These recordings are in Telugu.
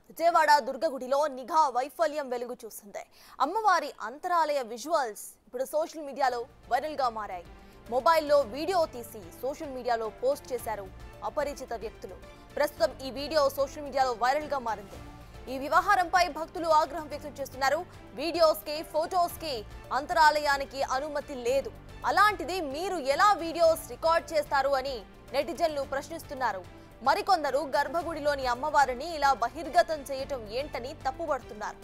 విజయవాడ దుర్గగుడిలో నిఘా వైఫల్యం వెలుగు చూసింది అమ్మవారి అంతరాలయ విజువల్స్ ఇప్పుడు సోషల్ మీడియాలో వైరల్ గా మారాయి మొబైల్లో వీడియో తీసి సోషల్ మీడియాలో పోస్ట్ చేశారు అపరిచిత వ్యక్తులు ప్రస్తుతం ఈ వీడియో సోషల్ మీడియాలో వైరల్ గా మారింది ఈ వ్యవహారంపై భక్తులు ఆగ్రహం వ్యక్తం చేస్తున్నారు వీడియోస్ కి ఫొటోస్ కి అంతరాలయానికి అనుమతి లేదు అలాంటిది మీరు ఎలా వీడియోస్ రికార్డ్ చేస్తారు అని నెటిజన్లు ప్రశ్నిస్తున్నారు మరికొందరు గర్భగుడిలోని అమ్మవారిని ఇలా బహిర్గతం చేయటం ఏంటని తప్పుపడుతున్నారు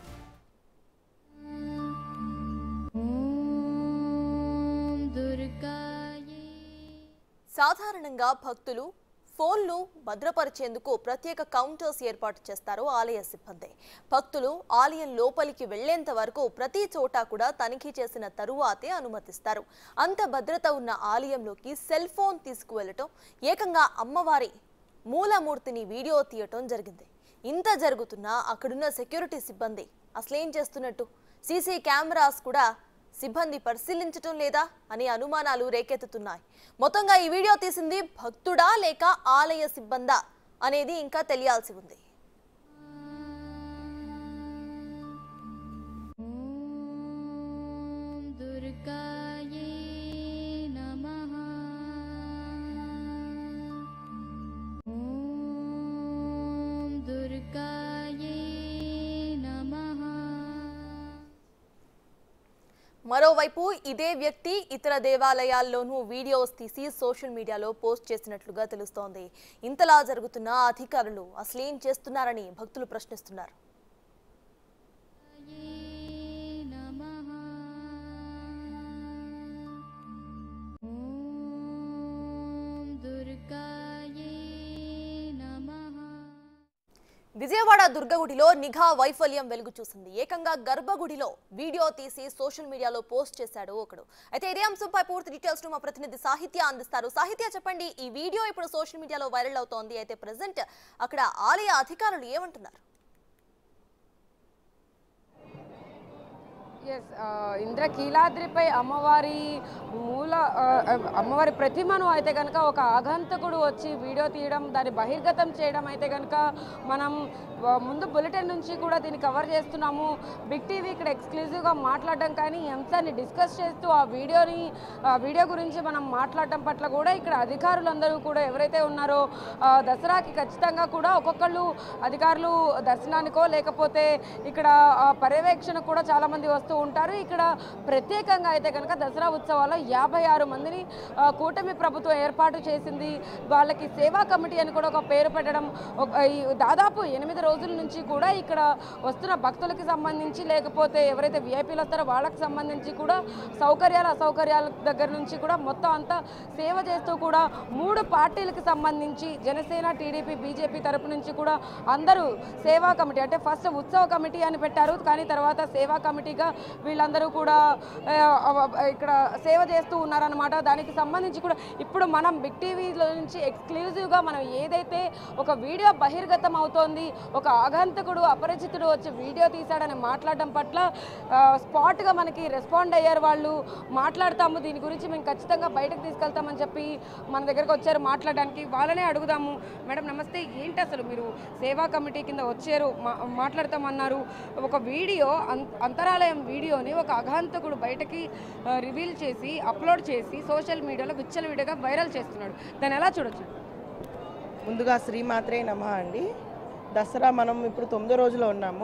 ॐ दुर्गायै సాధారణంగా భక్తులు ఫోన్లు భద్రపరిచేందుకు ప్రత్యేక కౌంటర్స్ ఏర్పాటు చేస్తారు ఆలయ సిబ్బంది భక్తులు ఆలయం లోపలికి వెళ్లేంత వరకు ప్రతి చోట కూడా తనిఖీ చేసిన తరువాతే అనుమతిస్తారు అంత భద్రత ఉన్న ఆలయంలోకి సెల్ ఫోన్ తీసుకువెళ్లటం ఏకంగా అమ్మవారి మూలమూర్తిని వీడియో తీయటం జరిగింది ఇంత జరుగుతున్నా అక్కడున్న సెక్యూరిటీ సిబ్బంది అసలేం చేస్తున్నట్టు సీసీ కెమెరాస్ కూడా సిబ్బంది పరిశీలించటం లేదా అనే అనుమానాలు రేకెత్తుతున్నాయి మొత్తంగా ఈ వీడియో తీసింది భక్తుడా లేక ఆలయ సిబ్బందా అనేది ఇంకా తెలియాల్సి ఉంది ॐ दुर्गायै नमः ॐ दुर्गायै नमः మరోవైపు ఇదే వ్యక్తి ఇతర దేవాలయాల్లోనూ వీడియోస్ తీసి సోషల్ మీడియాలో పోస్ట్ చేసినట్లుగా తెలుస్తోంది ఇంతలా జరుగుతున్న అధికారులు అసలేం చేస్తున్నారని భక్తులు ప్రశ్నిస్తున్నారు नमः ॐ दुर्गायै नमः విజయవాడ దుర్గగుడిలో నిఘా వైఫల్యం వెలుగు చూసింది ఏకంగా గర్భగుడిలో వీడియో తీసి సోషల్ మీడియాలో పోస్ట్ చేశాడు ఒకడు అయితే ఇదే అంశంపై పూర్తి డీటెయిల్స్ ను మా ప్రతినిధి సాహిత్య అందిస్తారు సాహిత్య చెప్పండి ఈ వీడియో ఇప్పుడు సోషల్ మీడియాలో వైరల్ అవుతోంది అయితే ప్రజెంట్ అక్కడ ఆలయ అధికారులు ఏమంటున్నారు ఎస్ ఇంద్రకీలాద్రిపై అమ్మవారి మూల ఆ, ఆ, అమ్మవారి ప్రతిమను అయితే కనుక ఒక ఆగంతకుడు వచ్చి వీడియో తీయడం దాన్ని బహిర్గతం చేయడం అయితే కనుక మనం ఆ, ముందు బులెటిన్ నుంచి కూడా దీన్ని కవర్ చేస్తున్నాము బిగ్ టీవీ ఇక్కడ ఎక్స్క్లూజివ్గా మాట్లాడడం కానీ ఈ అంశాన్ని డిస్కస్ చేస్తూ ఆ వీడియోని ఆ వీడియో గురించి మనం మాట్లాడటం పట్ల కూడా ఇక్కడ అధికారులందరూ కూడా ఎవరైతే ఉన్నారో ఆ, దసరాకి ఖచ్చితంగా కూడా ఒక్కొక్కళ్ళు అధికారులు దర్శనానికో లేకపోతే ఇక్కడ ఆ, పర్యవేక్షణకు కూడా చాలామంది వస్తూ ఉంటారు ఇక్కడ ప్రత్యేకంగా అయితే కనుక దసరా ఉత్సవాల్లో యాభై ఆరు మందిని ఆ, కూటమి ప్రభుత్వం ఏర్పాటు చేసింది వాళ్ళకి సేవా కమిటీ అని కూడా ఒక పేరు పెట్టడం ఒక- ఈ దాదాపు ఎనిమిది రోజుల నుంచి కూడా ఇక్కడ వస్తున్న భక్తులకి సంబంధించి లేకపోతే ఎవరైతే విఐపీలు వస్తారో వాళ్ళకి సంబంధించి కూడా సౌకర్యాలు అసౌకర్యాల దగ్గర నుంచి కూడా మొత్తం అంతా సేవ చేస్తూ కూడా మూడు పార్టీలకు సంబంధించి జనసేన టీడీపీ బీజేపీ తరపు నుంచి కూడా అందరూ సేవా కమిటీ అంటే ఫస్ట్ ఉత్సవ కమిటీ అని పెట్టారు కానీ తర్వాత సేవా కమిటీగా వీళ్ళందరూ కూడా ఆ, ఆ, ఇక్కడ సేవ చేస్తూ ఉన్నారనమాట దానికి సంబంధించి కూడా ఇప్పుడు మనం బిగ్ టీవీలో నుంచి ఎక్స్క్లూజివ్గా మనం ఏదైతే ఒక వీడియో బహిర్గతం అవుతోంది ఒక ఆగంతకుడు అపరిచితుడు వచ్చి వీడియో తీశాడని మాట్లాడడం పట్ల ఆ, స్పాట్గా మనకి రెస్పాండ్ అయ్యారు వాళ్ళు మాట్లాడతాము దీని గురించి మేము ఖచ్చితంగా బయటకు తీసుకెళ్తామని చెప్పి మన దగ్గరకు వచ్చారు మాట్లాడడానికి వాళ్ళనే అడుగుదాము మేడం నమస్తే ఏంటి అసలు మీరు సేవా కమిటీ కింద వచ్చారు మా మాట్లాడతామన్నారు ఒక వీడియో అం- అంతరాలయం వీడియోని ఒక అఘాంతకుడు బయటకి రివీల్ చేసి అప్లోడ్ చేసి సోషల్ మీడియాలో విచ్చలవిడిగా వైరల్ చేస్తున్నాడు దాన్ని ఎలా చూడొచ్చు ముందుగా శ్రీమాత్రే నమ అండి దసరా మనం ఇప్పుడు తొమ్మిదో రోజులో ఉన్నాము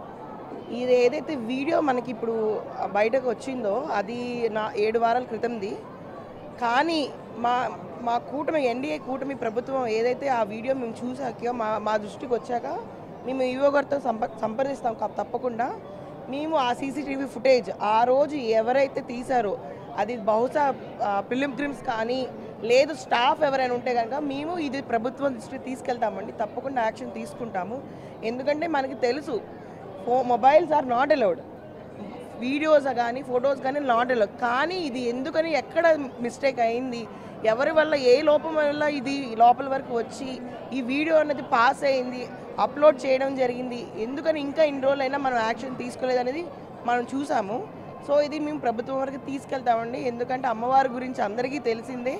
ఇది ఏదైతే వీడియో మనకి ఇప్పుడు బయటకు వచ్చిందో అది నా ఏడు వారాల క్రితంది కానీ మా మా కూటమి ఎన్డీఏ కూటమి ప్రభుత్వం ఏదైతే ఆ వీడియో మేము చూసాక మా మా దృష్టికి వచ్చాక మేము ఈవో గారితో సంప సంప్రదిస్తాం కా- తప్పకుండా మేము ఆ సీసీటీవీ ఫుటేజ్ ఆ రోజు ఎవరైతే తీశారో అది బహుశా ఫిలిం క్రిమ్స్ కానీ లేదు స్టాఫ్ ఎవరైనా ఉంటే కనుక మేము ఇది ప్రభుత్వం దృష్టికి తీసుకెళ్తామండి తప్పకుండా యాక్షన్ తీసుకుంటాము ఎందుకంటే మనకి తెలుసు ఫో mobiles are not allowed videos కానీ ఫొటోస్ కానీ నాట్ అలౌడ్ కానీ ఇది ఎందుకని ఎక్కడ మిస్టేక్ అయింది ఎవరి వల్ల ఏ లోపం వల్ల ఇది లోపల వరకు వచ్చి ఈ వీడియో అనేది పాస్ అయింది అప్లోడ్ చేయడం జరిగింది ఎందుకని ఇంకా ఇన్ని రోజులైనా మనం యాక్షన్ తీసుకోలేదు అనేది మనం చూసాము సో ఇది మేము ప్రభుత్వం వరకు తీసుకెళ్తామండి ఎందుకంటే అమ్మవారి గురించి అందరికీ తెలిసిందే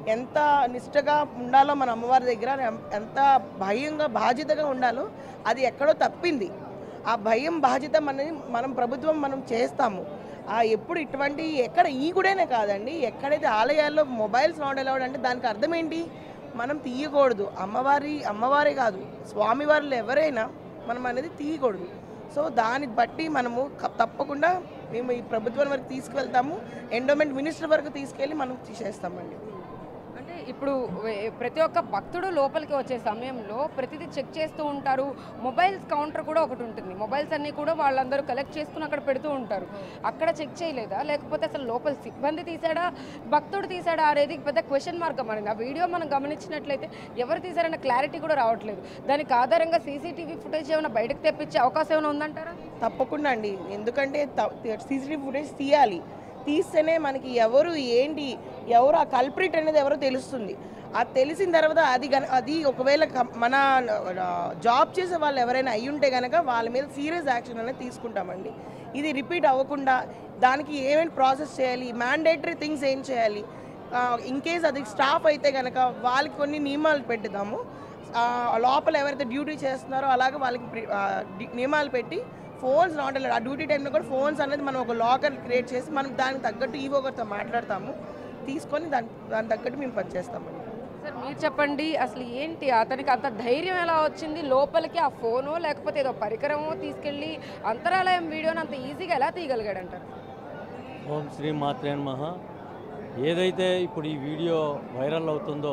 ఎంత నిష్టగా ఉండాలో మన అమ్మవారి దగ్గర ఎం- ఎంత భయంగా బాధ్యతగా ఉండాలో అది ఎక్కడో తప్పింది ఆ భయం బాధ్యత మనని మనం ప్రభుత్వం మనం చేస్తాము ఆ ఎప్పుడు ఇటువంటి ఎక్కడ ఈ గుడేనే కాదండి ఎక్కడైతే ఆలయాల్లో మొబైల్స్ నాట్ అలౌడ్ అంటే దానికి అర్థం ఏంటి మనం తీయకూడదు అమ్మవారి అమ్మవారే కాదు స్వామివారిలో ఎవరైనా మనం అనేది తీయకూడదు సో దాన్ని బట్టి మనము క- తప్పకుండా మేము ఈ ప్రభుత్వం వరకు తీసుకువెళ్తాము ఎండోమెంట్ మినిస్టర్ వరకు తీసుకెళ్ళి మనం చేస్తామండి అంటే ఇప్పుడు వే- ప్రతి ఒక్క భక్తుడు లోపలికి వచ్చే సమయంలో ప్రతిదీ చెక్ చేస్తూ ఉంటారు మొబైల్స్ కౌంటర్ కూడా ఒకటి ఉంటుంది మొబైల్స్ అన్నీ కూడా వాళ్ళందరూ కలెక్ట్ చేసుకుని అక్కడ పెడుతూ ఉంటారు అక్కడ చెక్ చేయలేదా లేకపోతే అసలు లోపల సిబ్బంది తీసాడా భక్తుడు తీసాడా అనేది పెద్ద క్వశ్చన్ మార్క్ మరి ఆ వీడియో మనం గమనించినట్లయితే ఎవరు తీసారన్న క్లారిటీ కూడా రావట్లేదు దానికి ఆధారంగా సీసీటీవీ ఫుటేజ్ ఏమైనా బయటకు తెప్పించే అవకాశం ఏమైనా ఉందంటారా తప్పకుండా అండి ఎందుకంటే సీసీటీవీ ఫుటేజ్ తీయాలి తీస్తేనే మనకి ఎవరు ఏంటి ఎవరు ఆ కల్ప్రిట్ అనేది ఎవరో తెలుస్తుంది అది తెలిసిన తర్వాత అది గన అది ఒకవేళ కం- మన జాబ్ చేసే వాళ్ళు ఎవరైనా అయి ఉంటే కనుక వాళ్ళ మీద సీరియస్ యాక్షన్ అనేది తీసుకుంటామండి ఇది రిపీట్ అవ్వకుండా దానికి ఏమేమి ప్రాసెస్ చేయాలి మ్యాండేటరీ థింగ్స్ ఏం చేయాలి ఇన్ కేస్ అది స్టాఫ్ అయితే కనుక వాళ్ళకి కొన్ని నియమాలు పెట్టుదాము ఆ, లోపల ఎవరైతే డ్యూటీ చేస్తున్నారో అలాగే వాళ్ళకి ప్రి- ఆ, డి- నియమాలు పెట్టి ఫోన్స్ నాట్ అలౌడ్ ఆ డ్యూటీ టైంలో కూడా ఫోన్స్ అనేది మనం ఒక లాకర్ క్రియేట్ చేసి మనం దానికి తగ్గట్టు ఈవో గారితో మాట్లాడతాము తీసుకొని దాని దాని తగ్గట్టు మేము పనిచేస్తామండి సార్ మీరు చెప్పండి అసలు ఏంటి అతనికి అంత ధైర్యం ఎలా వచ్చింది లోపలికి ఆ ఫోనో లేకపోతే ఏదో పరికరమో తీసుకెళ్ళి అంతరాలయం వీడియోని అంత ఈజీగా ఎలా తీయగలిగాడంటారు ఓం శ్రీ మాత్రే నమః ఏదైతే ఇప్పుడు ఈ వీడియో వైరల్ అవుతుందో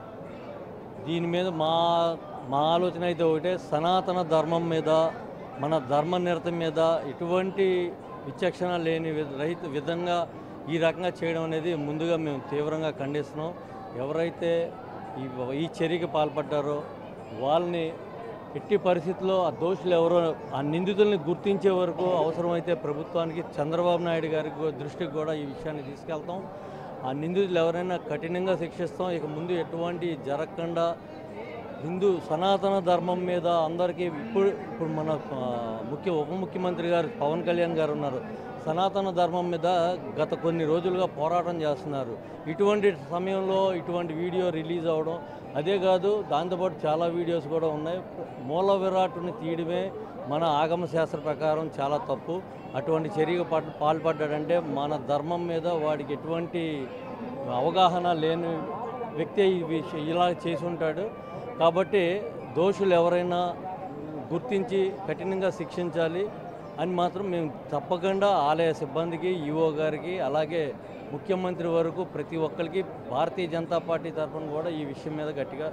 దీని మీద మా మా ఆలోచన అయితే ఒకటే సనాతన ధర్మం మీద మన ధర్మ నిరత మీద ఎటువంటి విచక్షణ లేని వి- రహిత విధంగా ఈ రకంగా చేయడం అనేది ముందుగా మేము తీవ్రంగా ఖండిస్తున్నాం ఎవరైతే ఈ ఈ చర్యకి పాల్పడ్డారో వాళ్ళని ఎట్టి పరిస్థితుల్లో ఆ దోషులు ఎవరో ఆ నిందితుల్ని గుర్తించే వరకు అవసరమైతే ప్రభుత్వానికి చంద్రబాబు నాయుడు గారి గు- దృష్టికి కూడా ఈ విషయాన్ని తీసుకెళ్తాం ఆ నిందితులు ఎవరైనా కఠినంగా శిక్షిస్తాం ఇక ముందు ఎటువంటి జరగకుండా హిందూ సనాతన ధర్మం మీద అందరికీ ఇప్పుడు ఇప్పుడు మన ఆ, ముఖ్య ఉప ముఖ్యమంత్రి గారు పవన్ కళ్యాణ్ గారు ఉన్నారు సనాతన ధర్మం మీద గత కొన్ని రోజులుగా పోరాటం చేస్తున్నారు ఇటువంటి సమయంలో ఇటువంటి వీడియో రిలీజ్ అవ్వడం అదే కాదు దాంతోపాటు చాలా వీడియోస్ కూడా ఉన్నాయి మూల విరాటుని తీయడమే మన ఆగమ శాస్త్ర ప్రకారం చాలా తప్పు అటువంటి చర్యకు పాటు పాల్పడ్డాడంటే మన ధర్మం మీద వాడికి ఎటువంటి అవగాహన లేని వ్యక్తి ఈ విష- ఇలా చేసి ఉంటాడు కాబట్టి దోషులు ఎవరైనా గుర్తించి కఠినంగా శిక్షించాలి అని మాత్రం మేము తప్పకుండా ఆలయ సిబ్బందికి ఈఓ గారికి అలాగే ముఖ్యమంత్రి వరకు ప్రతి ఒక్కరికి భారతీయ జనతా పార్టీ తరఫున కూడా ఈ విషయం మీద గట్టిగా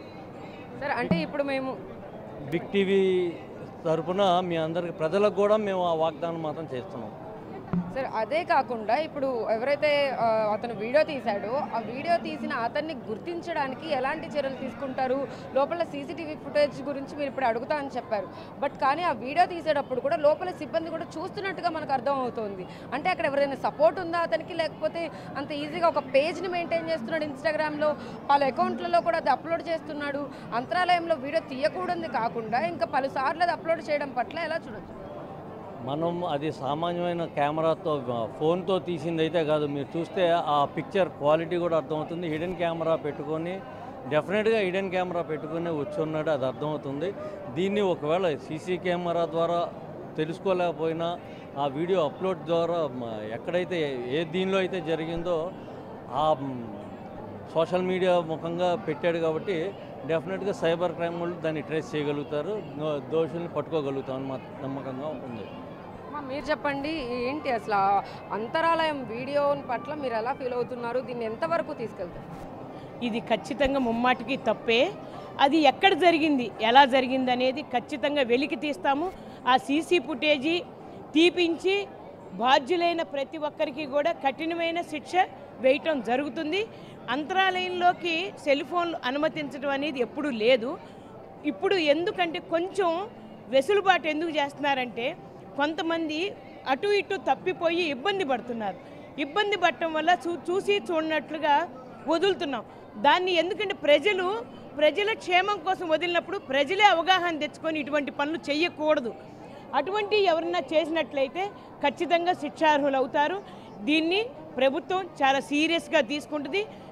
సార్ అంటే ఇప్పుడు మేము బిగ్ టీవీ తరఫున మీ అందరికి ప్రజలకు కూడా మేము ఆ వాగ్దానం మాత్రం చేస్తున్నాం సార్ అదే కాకుండా ఇప్పుడు ఎవరైతే ఆ, అతను వీడియో తీశాడో ఆ వీడియో తీసిన అతన్ని గుర్తించడానికి ఎలాంటి చర్యలు తీసుకుంటారు లోపల సీసీటీవీ ఫుటేజ్ గురించి మీరు ఇప్పుడు అడుగుతా అని చెప్పారు బట్ కానీ ఆ వీడియో తీసేటప్పుడు కూడా లోపల సిబ్బంది కూడా చూస్తున్నట్టుగా మనకు అర్థం అవుతుంది అంటే అక్కడ ఎవరైనా సపోర్ట్ ఉందా అతనికి లేకపోతే అంత ఈజీగా ఒక పేజ్ని మెయింటైన్ చేస్తున్నాడు ఇన్స్టాగ్రామ్లో వాళ్ళ అకౌంట్లలో కూడా అది అప్లోడ్ చేస్తున్నాడు అంతరాలయంలో వీడియో తీయకూడదు కాకుండా ఇంకా పలుసార్లు అది అప్లోడ్ చేయడం పట్ల ఎలా చూడొచ్చు మనం అది సామాన్యమైన కెమెరాతో ఫోన్తో తీసింది అయితే కాదు మీరు చూస్తే ఆ పిక్చర్ క్వాలిటీ కూడా అర్థమవుతుంది హిడెన్ కెమెరా పెట్టుకొని డెఫినెట్గా హిడెన్ కెమెరా పెట్టుకుని వచ్చి ఉన్నాడు అది అర్థమవుతుంది దీన్ని ఒకవేళ సీసీ కెమెరా ద్వారా తెలుసుకోలేకపోయినా ఆ వీడియో అప్లోడ్ ద్వారా మ- ఎక్కడైతే ఏ దీనిలో అయితే జరిగిందో ఆ మ్, సోషల్ మీడియా ముఖంగా పెట్టాడు కాబట్టి డెఫినెట్గా సైబర్ క్రైమ్ వాళ్ళు దాన్ని ట్రేస్ చేయగలుగుతారు దో- దోషుల్ని పట్టుకోగలుగుతాం అని మా నమ్మకంగా ఉంది అమ్మా, మీరు చెప్పండి ఏంటి అసలు ఆ అంతరాలయం వీడియో పట్ల మీరు ఎలా ఫీల్ అవుతున్నారు దీన్ని ఎంతవరకు తీసుకెళ్తారు ఇది ఖచ్చితంగా ముమ్మాటికి తప్పే అది ఎక్కడ జరిగింది ఎలా జరిగింది అనేది ఖచ్చితంగా వెలికి తీస్తాము ఆ సీసీ ఫుటేజీ తీపించి బాధ్యులైన ప్రతి ఒక్కరికి కూడా కఠినమైన శిక్ష వేయటం జరుగుతుంది అంతరాలయంలోకి సెల్ ఫోన్లు అనుమతించడం అనేది ఎప్పుడూ లేదు ఇప్పుడు ఎందుకంటే కొంచెం వెసులుబాటు ఎందుకు చేస్తున్నారంటే కొంతమంది అటు ఇటు తప్పిపోయి ఇబ్బంది పడుతున్నారు ఇబ్బంది పడటం వల్ల చూ చూసి చూడనట్లుగా వదులుతున్నాం దాన్ని ఎందుకంటే ప్రజలు ప్రజల క్షేమం కోసం వదిలినప్పుడు ప్రజలే అవగాహన తెచ్చుకొని ఇటువంటి పనులు చేయకూడదు అటువంటి ఎవరన్నా చేసినట్లయితే ఖచ్చితంగా శిక్షార్హులు అవుతారు దీన్ని ప్రభుత్వం చాలా సీరియస్గా తీసుకుంటుంది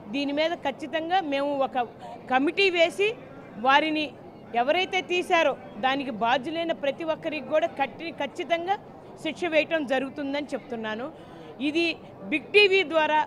దీని మీద ఖచ్చితంగా మేము ఒక కమిటీ వేసి వారిని ఎవరైతే తీశారో దానికి బాధ్యులైన ప్రతి ఒక్కరికి కూడా కట్టి ఖచ్చితంగా శిక్ష వేయటం జరుగుతుందని చెప్తున్నాను ఇది బిగ్ టీవీ ద్వారా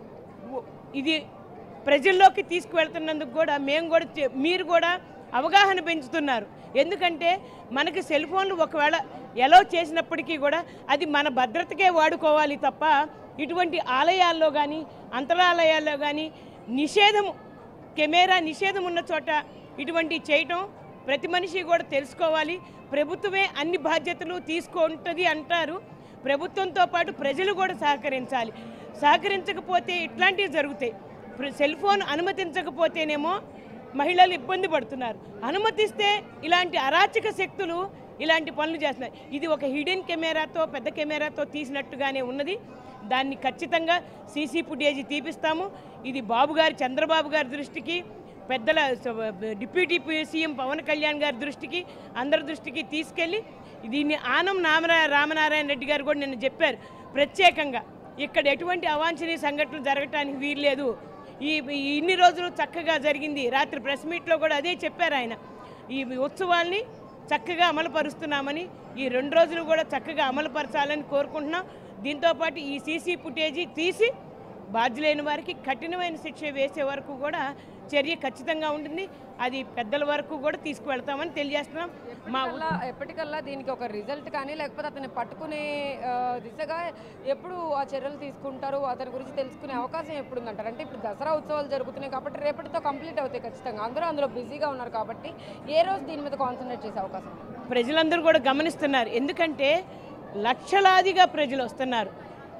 ఉ- ఇది ప్రజల్లోకి తీసుకువెళ్తున్నందుకు కూడా మేము కూడా చే- మీరు కూడా అవగాహన పెంచుతున్నారు ఎందుకంటే మనకి సెల్ ఫోన్లు ఒకవేళ ఎలో చేసినప్పటికీ కూడా అది మన భద్రతకే వాడుకోవాలి తప్ప ఇటువంటి ఆలయాల్లో కానీ అంతరాలయాల్లో కానీ నిషేధం కెమెరా నిషేధం ఉన్న చోట ఇటువంటి చేయటం ప్రతి మనిషి కూడా తెలుసుకోవాలి ప్రభుత్వమే అన్ని బాధ్యతలు తీసుకుంటుంది అంటారు ప్రభుత్వంతో పాటు ప్రజలు కూడా సహకరించాలి సహకరించకపోతే ఇట్లాంటివి జరుగుతాయి ప్ర- సెల్ ఫోన్ అనుమతించకపోతేనేమో మహిళలు ఇబ్బంది పడుతున్నారు అనుమతిస్తే ఇలాంటి అరాచక శక్తులు ఇలాంటి పనులు చేస్తున్నాయి ఇది ఒక హిడెన్ కెమెరాతో పెద్ద కెమెరాతో తీసినట్టుగానే ఉన్నది దాన్ని ఖచ్చితంగా సీసీ ఫుటేజ్ తీపిస్తాము ఇది బాబు గారి చంద్రబాబు గారి దృష్టికి పెద్దల స- డిప్యూటీ పి- సీఎం పవన్ కళ్యాణ్ గారి దృష్టికి అందరి దృష్టికి తీసుకెళ్ళి దీన్ని ఆనం నామరా రామనారాయణ రెడ్డి గారు కూడా నిన్న చెప్పారు ప్రత్యేకంగా ఇక్కడ ఎటువంటి అవాంఛనీయ సంఘటనలు జరగటానికి వీల్లేదు ఈ ఈ ఇన్ని రోజులు చక్కగా జరిగింది రాత్రి ప్రెస్ మీట్లో కూడా అదే చెప్పారు ఆయన ఈ ఉత్సవాల్ని చక్కగా అమలు పరుస్తున్నామని ఈ రెండు రోజులు కూడా చక్కగా అమలు పరచాలని కోరుకుంటున్నాం దీంతోపాటు ఈ సీసీ ఫుటేజీ తీసి బాధ్యులైన వారికి కఠినమైన శిక్ష వేసే వరకు కూడా చర్య ఖచ్చితంగా ఉంటుంది అది పెద్దల వరకు కూడా తీసుకువెళ్తామని తెలియజేస్తున్నాం మా ఎప్పటికల్లా ఎప్పటికల్లా దీనికి ఒక రిజల్ట్ కానీ లేకపోతే అతన్ని పట్టుకునే ఆ, దిశగా ఎప్పుడు ఆ చర్యలు తీసుకుంటారు అతని గురించి తెలుసుకునే అవకాశం ఎప్పుడు ఉందంటారు అంటే ఇప్పుడు దసరా ఉత్సవాలు జరుగుతున్నాయి కాబట్టి రేపటితో కంప్లీట్ అవుతాయి ఖచ్చితంగా అందరూ అందులో బిజీగా ఉన్నారు కాబట్టి ఏ రోజు దీని మీద కాన్సన్ట్రేట్ చేసే అవకాశం ఉంది? ప్రజలందరూ కూడా గమనిస్తున్నారు ఎందుకంటే లక్షలాదిగా ప్రజలు వస్తున్నారు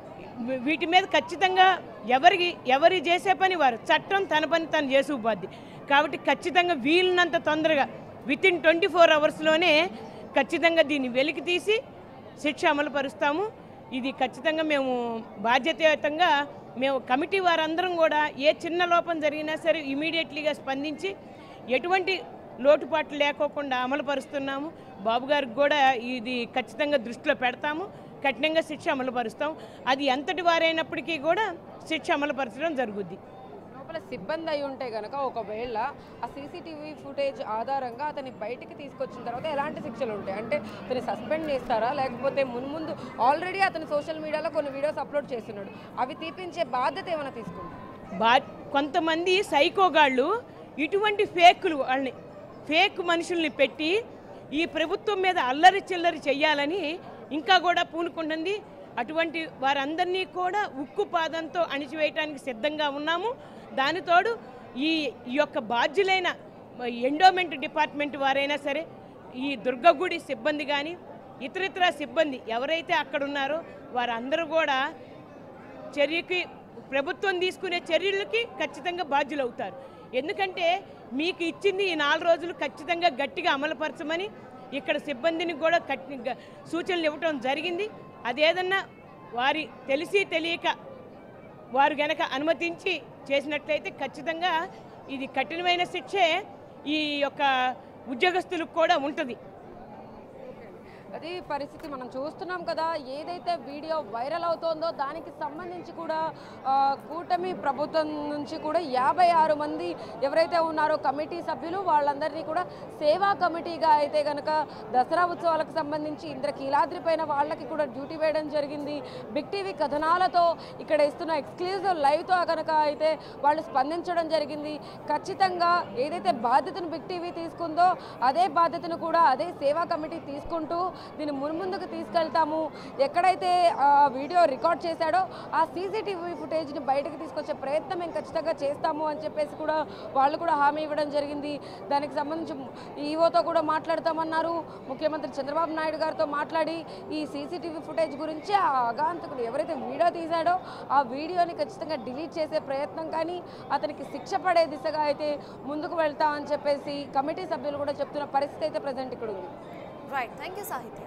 వీ- వీటి మీద ఖచ్చితంగా ఎవరికి ఎవరి చేసే పని వారు చట్టం తన పని తను చేసుకుపోద్ది కాబట్టి ఖచ్చితంగా వీలున్నంత తొందరగా విత్ ఇన్ ట్వంటీ ఫోర్ అవర్స్లోనే ఖచ్చితంగా దీన్ని వెలికి తీసి శిక్ష అమలు పరుస్తాము ఇది ఖచ్చితంగా మేము బాధ్యతాయుతంగా మేము కమిటీ వారందరం కూడా ఏ చిన్న లోపం జరిగినా సరే ఇమీడియట్లీగా స్పందించి ఎటువంటి లోటుపాట్లు లేకోకుండా అమలు పరుస్తున్నాము బాబు గారికి కూడా ఇది ఖచ్చితంగా దృష్టిలో పెడతాము కఠినంగా శిక్ష అమలు పరుస్తాం అది ఎంతటి వారైనప్పటికీ కూడా శిక్ష అమలు పరచడం జరుగుద్ది లోపల సిబ్బంది అయి ఉంటే గనక ఒకవేళ ఆ సీసీటీవీ ఫుటేజ్ ఆధారంగా అతన్ని బయటికి తీసుకొచ్చిన తర్వాత ఎలాంటి శిక్షలు ఉంటాయి అంటే అతన్ని సస్పెండ్ చేస్తారా లేకపోతే మున్ముందు ఆల్రెడీ అతను సోషల్ మీడియాలో కొన్ని వీడియోస్ అప్లోడ్ చేస్తున్నాడు అవి తీపించే బాధ్యత ఏమైనా తీసుకుంటారు బా కొంతమంది సైకోగాళ్ళు ఇటువంటి ఫేకులు వాళ్ళని ఫేక్ మనుషుల్ని పెట్టి ఈ ప్రభుత్వం మీద అల్లరి చిల్లరి చెయ్యాలని ఇంకా కూడా పూనుకుంటుంది అటువంటి వారందరినీ కూడా ఉక్కు పాదంతో అణిచివేయటానికి సిద్ధంగా ఉన్నాము దానితోడు ఈ ఈ యొక్క బాధ్యులైన ఎండోమెంట్ డిపార్ట్మెంట్ వారైనా సరే ఈ దుర్గగుడి సిబ్బంది కానీ ఇతరితర సిబ్బంది ఎవరైతే అక్కడ ఉన్నారో వారందరూ కూడా చర్యకి ప్రభుత్వం తీసుకునే చర్యలకి ఖచ్చితంగా బాధ్యులవుతారు ఎందుకంటే మీకు ఇచ్చింది ఈ నాలుగు రోజులు ఖచ్చితంగా గట్టిగా అమలుపరచమని ఇక్కడ సిబ్బందిని కూడా కట్టి గ- సూచనలు ఇవ్వటం జరిగింది అదేదన్నా వారి తెలిసి తెలియక వారు గనక అనుమతించి చేసినట్లయితే ఖచ్చితంగా ఇది కఠినమైన శిక్షే ఈ యొక్క ఉద్యోగస్తులకు కూడా ఉంటుంది అది పరిస్థితి మనం చూస్తున్నాం కదా ఏదైతే వీడియో వైరల్ అవుతోందో దానికి సంబంధించి కూడా ఆ, కూటమి ప్రభుత్వం నుంచి కూడా యాభై ఆరు మంది ఎవరైతే ఉన్నారో కమిటీ సభ్యులు వాళ్ళందరినీ కూడా సేవా కమిటీగా అయితే కనుక దసరా ఉత్సవాలకు సంబంధించి ఇంద్రకీలాద్రి పైన వాళ్ళకి కూడా డ్యూటీ వేయడం జరిగింది బిగ్ టీవీ కథనాలతో ఇక్కడ ఇస్తున్న ఎక్స్క్లూజివ్ లైవ్తో కనుక అయితే వాళ్ళు స్పందించడం జరిగింది ఖచ్చితంగా ఏదైతే బాధ్యతను బిగ్ టీవీ తీసుకుందో అదే బాధ్యతను కూడా అదే సేవా కమిటీ తీసుకుంటూ దీన్ని మున్ముందుకు తీసుకెళ్తాము ఎక్కడైతే ఆ వీడియో రికార్డ్ చేశాడో ఆ సీసీటీవీ ఫుటేజ్ని బయటకు తీసుకొచ్చే ప్రయత్నం మేము ఖచ్చితంగా చేస్తాము అని చెప్పేసి కూడా వాళ్ళు కూడా హామీ ఇవ్వడం జరిగింది దానికి సంబంధించి ఈవోతో కూడా మాట్లాడతామన్నారు ముఖ్యమంత్రి చంద్రబాబు నాయుడు గారితో మాట్లాడి ఈ సీసీటీవీ ఫుటేజ్ గురించి ఆ అగాంతకుడు ఎవరైతే వీడియో తీశాడో ఆ వీడియోని ఖచ్చితంగా డిలీట్ చేసే ప్రయత్నం కానీ అతనికి శిక్ష పడే దిశగా అయితే ముందుకు వెళ్తామని చెప్పేసి కమిటీ సభ్యులు కూడా చెప్తున్న పరిస్థితి అయితే ప్రజెంట్ ఇక్కడ ఉంది రైట్ థ్యాంక్ యూ సాహిత్య